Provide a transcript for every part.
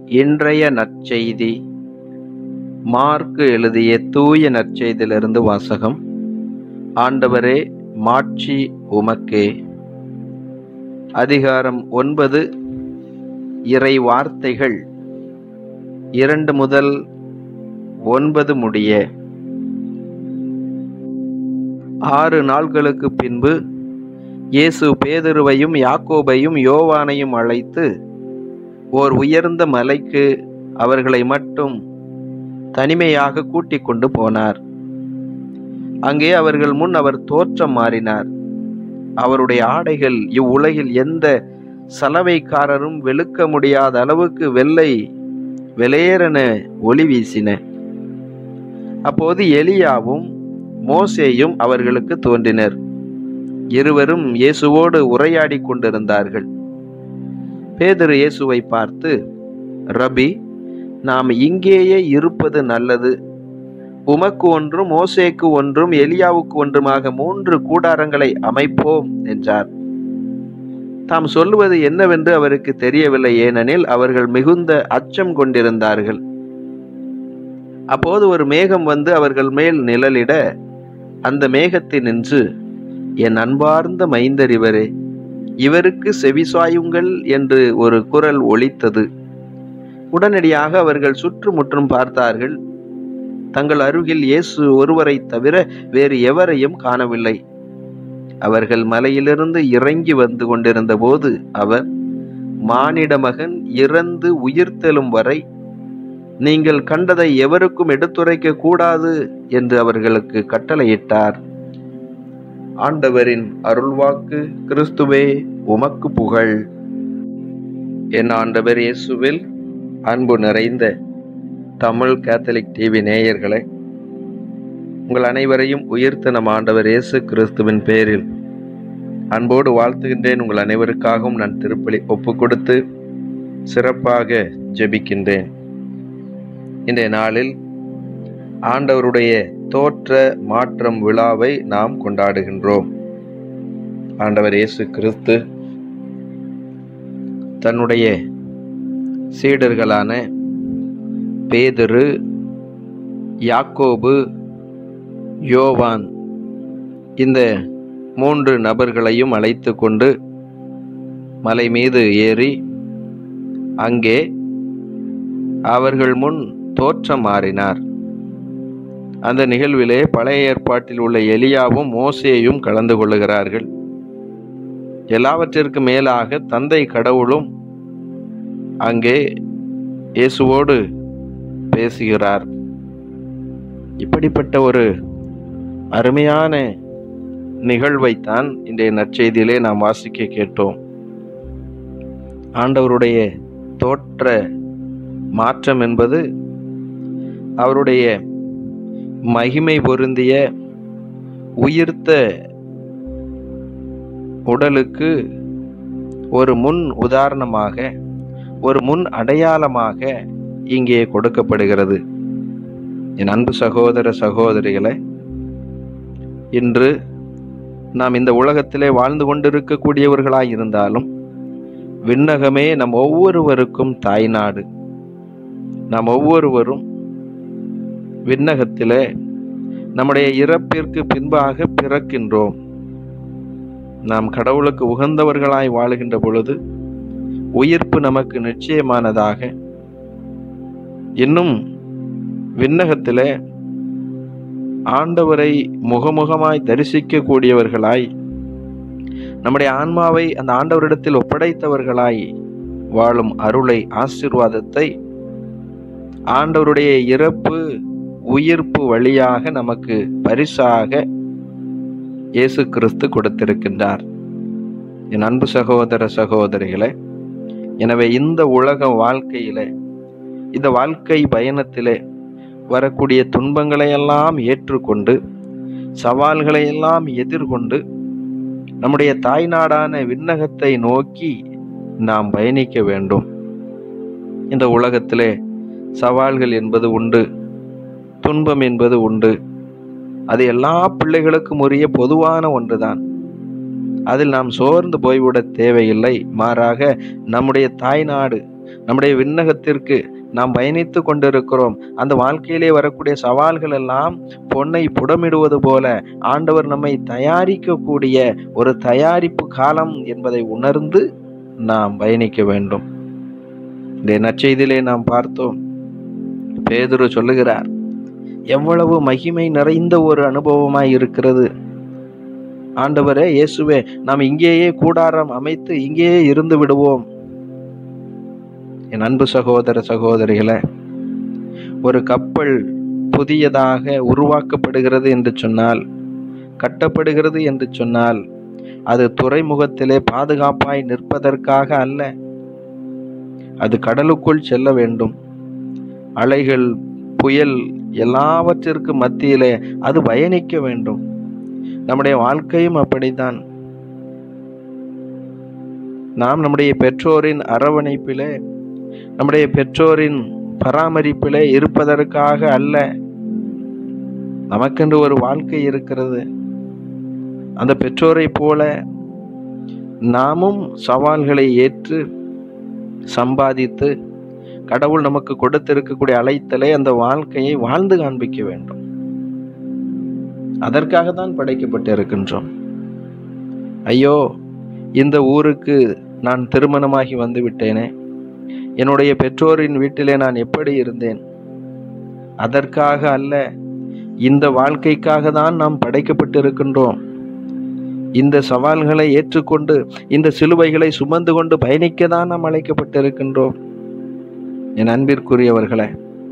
இன்றைய நற்செய்தி மார்க்கு எழுதிய தூய நற்செய்தியிலிருந்து வாசகம் ஆண்டவரே மாட்சி உமக்கே அதிகாரம் ஒன்பது இறை வார்த்தைகள் இரண்டு முதல் ஒன்பது முடிய ஆறு நாள்களுக்கு பின்பு இயேசு பேதுருவையும் யாக்கோபையும் யோவானையும் அழைத்து ஓர் உயர்ந்த மலைக்கு அவர்களை மட்டும் தனிமையாக கூட்டிக் கொண்டு போனார் அங்கே அவர்கள் முன் அவர் தோற்றம் மாறினார் அவருடைய ஆடைகள் இவ்வுலகில் எந்த சலவைக்காரரும் வெளுக்க முடியாத அளவுக்கு வெள்ளை வெளியேறன ஒளி வீசின அப்போது எலியாவும் மோசேயும் அவர்களுக்கு தோன்றினர் இருவரும் இயேசுவோடு உரையாடி கொண்டிருந்தார்கள் பேதர் இயேசுவை பார்த்து ரபி நாம் இங்கேயே இருப்பது நல்லது உமக்கு ஒன்றும் மோசேக்கு ஒன்றும் எலியாவுக்கு ஒன்றுமாக மூன்று கூடாரங்களை அமைப்போம் என்றார் தாம் சொல்லுவது என்னவென்று அவருக்கு தெரியவில்லை ஏனெனில் அவர்கள் மிகுந்த அச்சம் கொண்டிருந்தார்கள் அப்போது ஒரு மேகம் வந்து அவர்கள் மேல் நிழலிட அந்த மேகத்தில் நின்று என் அன்பார்ந்த மைந்தர் இவரே இவருக்கு செவிசாயுங்கள் என்று ஒரு குரல் ஒலித்தது உடனடியாக அவர்கள் சுற்றுமுற்றும் பார்த்தார்கள் தங்கள் அருகில் இயேசு ஒருவரை தவிர வேறு எவரையும் காணவில்லை அவர்கள் மலையிலிருந்து இறங்கி வந்து கொண்டிருந்த போது அவர் மானிட மகன் இறந்து உயிர்த்தெழும் வரை நீங்கள் கண்டதை எவருக்கும் எடுத்துரைக்க கூடாது என்று அவர்களுக்கு கட்டளையிட்டார் ஆண்டவரின் அருள்வாக்கு கிறிஸ்துவே உமக்கு புகழ் என் ஆண்டவர் இயேசுவில் அன்பு நிறைந்த தமிழ் கேத்தலிக் டிவி நேயர்களே உங்கள் அனைவரையும் உயிர்த்த நம் ஆண்டவர் இயேசு கிறிஸ்துவின் பேரில் அன்போடு வாழ்த்துகின்றேன் உங்கள் அனைவருக்காகவும் நான் திருப்பலி ஒப்பு கொடுத்து சிறப்பாக ஜெபிக்கின்றேன் இன்றைய நாளில் ஆண்டவருடைய தோற்ற மாற்றம் விழாவை நாம் கொண்டாடுகின்றோம் ஆண்டவர் இயேசு கிறிஸ்து தன்னுடைய சீடர்களான பேதுரு யாக்கோபு யோவான் இந்த மூன்று நபர்களையும் அழைத்து கொண்டு மலை மீது ஏறி அங்கே அவர்கள் முன் தோற்றம் மாறினார் அந்த நிகழ்விலே பழைய ஏற்பாட்டில் உள்ள எலியாவும் மோசேயும் கலந்து கொள்ளுகிறார்கள் எல்லாவற்றிற்கு மேலாக தந்தை கடவுளும் அங்கே இயேசுவோடு பேசுகிறார் இப்படிப்பட்ட ஒரு அருமையான நிகழ்வைத்தான் இன்றைய நற்செய்தியிலே நாம் வாசிக்க கேட்டோம் ஆண்டவருடைய தோற்ற மாற்றம் என்பது அவருடைய மகிமை பொருந்திய உயிர்த்த உடலுக்கு ஒரு முன் உதாரணமாக ஒரு முன் அடையாளமாக இங்கே கொடுக்கப்படுகிறது என் அன்பு சகோதர சகோதரிகளை இன்று நாம் இந்த உலகத்திலே வாழ்ந்து கொண்டிருக்கக்கூடியவர்களாய் இருந்தாலும் விண்ணகமே நம் ஒவ்வொருவருக்கும் தாய்நாடு நாம் ஒவ்வொருவரும் விண்ணகத்திலே நம்முடைய இறப்பிற்கு பின்பாக பிறக்கின்றோம் நாம் கடவுளுக்கு உகந்தவர்களாய் வாழுகின்ற பொழுது உயிர்ப்பு நமக்கு நிச்சயமானதாக இன்னும் விண்ணகத்திலே ஆண்டவரை முகமுகமாய் தரிசிக்க கூடியவர்களாய் நம்முடைய ஆன்மாவை அந்த ஆண்டவரிடத்தில் ஒப்படைத்தவர்களாய் வாழும் அருளை ஆசிர்வாதத்தை ஆண்டவருடைய இறப்பு உயிர்ப்பு வழியாக நமக்கு பரிசாக இயேசு கிறிஸ்து கொடுத்திருக்கின்றார் என் அன்பு சகோதர சகோதரிகளே எனவே இந்த உலக வாழ்க்கையிலே இந்த வாழ்க்கை பயணத்திலே வரக்கூடிய துன்பங்களை எல்லாம் ஏற்றுக்கொண்டு சவால்களை எல்லாம் எதிர்கொண்டு நம்முடைய தாய்நாடான விண்ணகத்தை நோக்கி நாம் பயணிக்க வேண்டும் இந்த உலகத்திலே சவால்கள் என்பது உண்டு துன்பம் என்பது உண்டு அது எல்லா பிள்ளைகளுக்கும் உரிய பொதுவான ஒன்றுதான் அதில் நாம் சோர்ந்து போய்விட தேவையில்லை மாறாக நம்முடைய தாய்நாடு நம்முடைய விண்ணகத்திற்கு நாம் பயணித்து கொண்டிருக்கிறோம் அந்த வாழ்க்கையிலே வரக்கூடிய சவால்கள் எல்லாம் பொன்னை புடமிடுவது போல ஆண்டவர் நம்மை தயாரிக்கக்கூடிய ஒரு தயாரிப்பு காலம் என்பதை உணர்ந்து நாம் பயணிக்க வேண்டும் இந்த நற்செய்தியிலே நாம் பார்த்தோம் பேதுரு சொல்லுகிறார் எவ்வளவு மகிமை நிறைந்த ஒரு அனுபவமாய் இருக்கிறது ஆண்டவரே இயேசுவே நாம் இங்கேயே கூடாரம் அமைத்து இங்கேயே இருந்து விடுவோம் என் அன்பு சகோதர சகோதரிகளே ஒரு கப்பல் புதியதாக உருவாக்கப்படுகிறது என்று சொன்னால் கட்டப்படுகிறது என்று சொன்னால் அது துறைமுகத்திலே பாதுகாப்பாய் நிற்பதற்காக அல்ல அது கடலுக்குள் செல்ல வேண்டும் அலைகள் புயல் எல்லாவற்றிற்கு மத்தியிலே அது பயணிக்க வேண்டும் நம்முடைய வாழ்க்கையும் அப்படித்தான் நாம் நம்முடைய பெற்றோரின் அரவணைப்பிலே நம்முடைய பெற்றோரின் பராமரிப்பிலே இருப்பதற்காக அல்ல நமக்கென்று ஒரு வாழ்க்கை இருக்கிறது அந்த பெற்றோரை போல நாமும் சவால்களை ஏற்று சம்பாதித்து கடவுள் நமக்கு கொடுத்திருக்கக்கூடிய அழைத்தலை அந்த வாழ்க்கையை வாழ்ந்து காண்பிக்க வேண்டும் அதற்காக தான் படைக்கப்பட்டு இருக்கின்றோம் ஐயோ இந்த ஊருக்கு நான் திருமணமாகி வந்து விட்டேனே என்னுடைய பெற்றோரின் வீட்டிலே நான் எப்படி இருந்தேன் அதற்காக அல்ல இந்த வாழ்க்கைக்காக தான் நாம் படைக்கப்பட்டிருக்கின்றோம் இந்த சவால்களை ஏற்றுக்கொண்டு இந்த சிலுவைகளை சுமந்து கொண்டு பயணிக்க தான் நாம் அழைக்கப்பட்டிருக்கின்றோம் என் அன்பிற்குரியவர்களே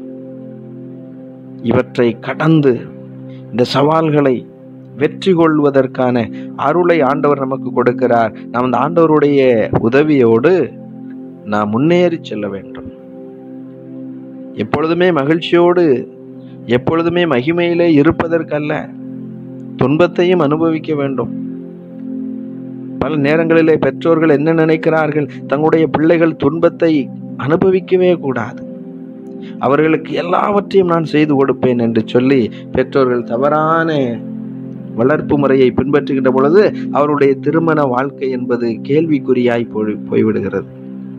இவற்றை கடந்து இந்த சவால்களை வெற்றி கொள்வதற்கான அருளை ஆண்டவர் நமக்கு கொடுக்கிறார் நாம் அந்த ஆண்டவருடைய உதவியோடு நாம் முன்னேறி செல்ல வேண்டும் எப்பொழுதுமே மகிழ்ச்சியோடு எப்பொழுதுமே மகிமையிலே இருப்பதற்கல்ல துன்பத்தையும் அனுபவிக்க வேண்டும் பல நேரங்களிலே பெற்றோர்கள் என்ன நினைக்கிறார்கள் தங்களுடைய பிள்ளைகள் துன்பத்தை அனுபவிக்கவே கூடாது அவர்களுக்கு எல்லாவற்றையும் நான் செய்து கொடுப்பேன் என்று சொல்லி பெற்றோர்கள் தவறான வளர்ப்பு முறையை பின்பற்றுகின்ற பொழுது அவருடைய திருமண வாழ்க்கை என்பது கேள்விக்குறியாய் போய் போய்விடுகிறது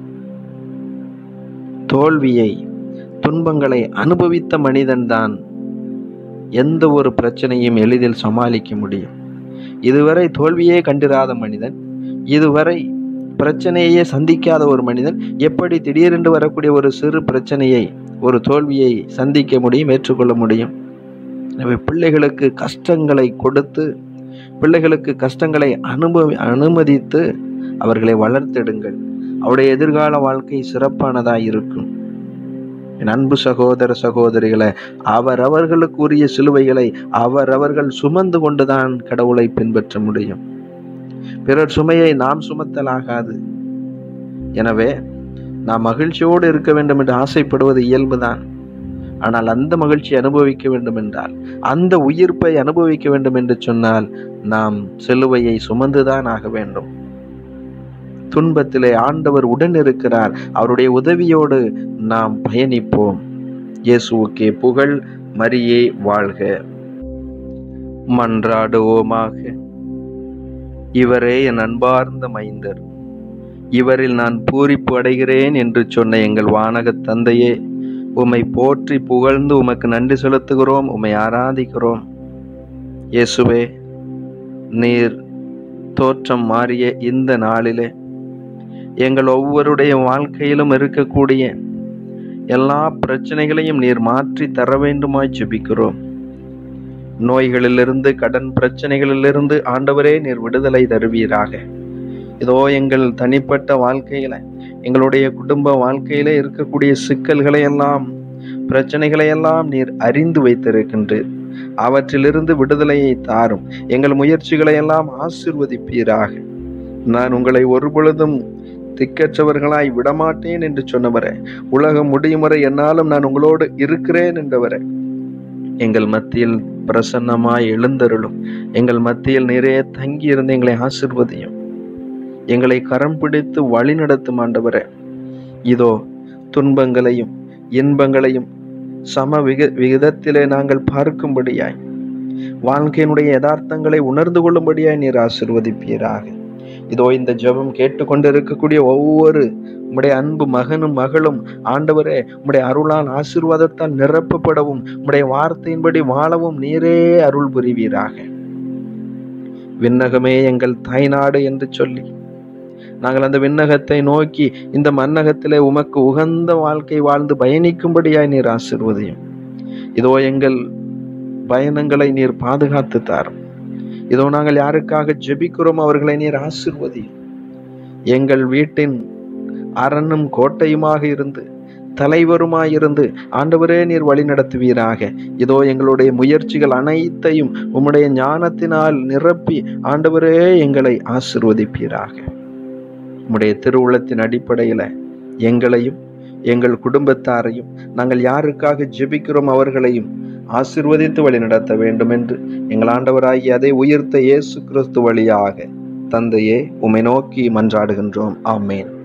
தோல்வியை துன்பங்களை அனுபவித்த மனிதன்தான் எந்த ஒரு பிரச்சனையும் எளிதில் சமாளிக்க முடியும் இதுவரை தோல்வியே கண்டிராத மனிதன் இதுவரை பிரச்சனையே சந்திக்காத ஒரு மனிதன் எப்படி திடீரென்று வரக்கூடிய ஒரு சிறு பிரச்சனையை ஒரு தோல்வியை சந்திக்க முடியும் ஏற்றுக்கொள்ள முடியும் எனவே பிள்ளைகளுக்கு கஷ்டங்களை கொடுத்து பிள்ளைகளுக்கு கஷ்டங்களை அனுபவி அனுமதித்து அவர்களை வளர்த்தெடுங்கள் அவருடைய எதிர்கால வாழ்க்கை சிறப்பானதாக இருக்கும் என் அன்பு சகோதர சகோதரிகளை அவரவர்களுக்கு உரிய சிலுவைகளை அவரவர்கள் சுமந்து கொண்டுதான் கடவுளை பின்பற்ற முடியும் பிறர் சுமையை நாம் சுமத்தலாகாது எனவே நாம் மகிழ்ச்சியோடு இருக்க வேண்டும் என்று ஆசைப்படுவது இயல்புதான் ஆனால் அந்த மகிழ்ச்சி அனுபவிக்க வேண்டும் என்றால் அந்த உயிர்ப்பை அனுபவிக்க வேண்டும் என்று சொன்னால் நாம் சிலுவையை சுமந்துதான் ஆக வேண்டும் துன்பத்திலே ஆண்டவர் உடன் இருக்கிறார் அவருடைய உதவியோடு நாம் பயணிப்போம் இயேசுவுக்கே புகழ் மரியே வாழ்க மன்றாடுவோமாக இவரே என் அன்பார்ந்த மைந்தர் இவரில் நான் பூரிப்பு அடைகிறேன் என்று சொன்ன எங்கள் வானக தந்தையே உம்மை போற்றி புகழ்ந்து உமக்கு நன்றி செலுத்துகிறோம் உம்மை ஆராதிக்கிறோம் இயேசுவே நீர் தோற்றம் மாறிய இந்த நாளிலே எங்கள் ஒவ்வொருடைய வாழ்க்கையிலும் இருக்கக்கூடிய எல்லா பிரச்சனைகளையும் நீர் மாற்றி தர வேண்டுமாய் ஜெபிக்கிறோம் நோய்களிலிருந்து கடன் பிரச்சனைகளிலிருந்து ஆண்டவரே நீர் விடுதலை தருவீராக இதோ எங்கள் தனிப்பட்ட வாழ்க்கையில எங்களுடைய குடும்ப வாழ்க்கையில இருக்கக்கூடிய சிக்கல்களை எல்லாம் பிரச்சனைகளை எல்லாம் நீர் அறிந்து வைத்திருக்கின்றீர் அவற்றிலிருந்து விடுதலையை தாரும் எங்கள் முயற்சிகளை எல்லாம் ஆசிர்வதிப்பீராக நான் உங்களை ஒருபொழுதும் திக்கற்றவர்களாய் விடமாட்டேன் என்று சொன்னவரே உலகம் முடியும் வரை என்னாலும் நான் உங்களோடு இருக்கிறேன் என்றவரே எங்கள் மத்தியில் பிரசன்னமாய் எழுந்தருளும் எங்கள் மத்தியில் நிறைய தங்கி இருந்து எங்களை ஆசிர்வதியும் எங்களை கரம் பிடித்து வழி நடத்தும் ஆண்டவரே இதோ துன்பங்களையும் இன்பங்களையும் சம விக விகிதத்திலே நாங்கள் பார்க்கும்படியாய் வாழ்க்கையினுடைய யதார்த்தங்களை உணர்ந்து கொள்ளும்படியாய் நீர் ஆசிர்வதிப்பீராக இதோ இந்த ஜெபம் கேட்டுக்கொண்டிருக்கக்கூடிய ஒவ்வொரு உம்முடைய அன்பு மகனும் மகளும் ஆண்டவரே உம்முடைய அருளால் ஆசீர்வாதத்தால் நிரப்பப்படவும் உம்முடைய வார்த்தையின்படி வாழவும் நீரே அருள் புரிவீராக விண்ணகமே எங்கள் தாய்நாடு என்று சொல்லி நாங்கள் அந்த விண்ணகத்தை நோக்கி இந்த மன்னகத்திலே உமக்கு உகந்த வாழ்க்கை வாழ்ந்து பயணிக்கும்படியாய் நீர் ஆசிர்வதியும் இதோ எங்கள் பயணங்களை நீர் பாதுகாத்து தாரும் இதோ நாங்கள் யாருக்காக ஜெபிக்கிறோம் அவர்களை நீர் ஆசிர்வதியும் எங்கள் வீட்டின் அரணும் கோட்டையுமாக இருந்து தலைவருமாயிருந்து ஆண்டவரே நீர் வழி நடத்துவீராக இதோ எங்களுடைய முயற்சிகள் அனைத்தையும் உம்முடைய ஞானத்தினால் நிரப்பி ஆண்டவரே எங்களை ஆசிர்வதிப்பீராக உம்முடைய திருவுளத்தின் அடிப்படையில் எங்களையும் எங்கள் குடும்பத்தாரையும் நாங்கள் யாருக்காக ஜெபிக்கிறோம் அவர்களையும் ஆசிர்வதித்து வழி நடத்த வேண்டும் என்று எங்கள் ஆண்டவராகி அதை உயிர்த்த இயேசு கிறிஸ்து வழியாக தந்தையே உமை நோக்கி மன்றாடுகின்றோம் ஆமேன்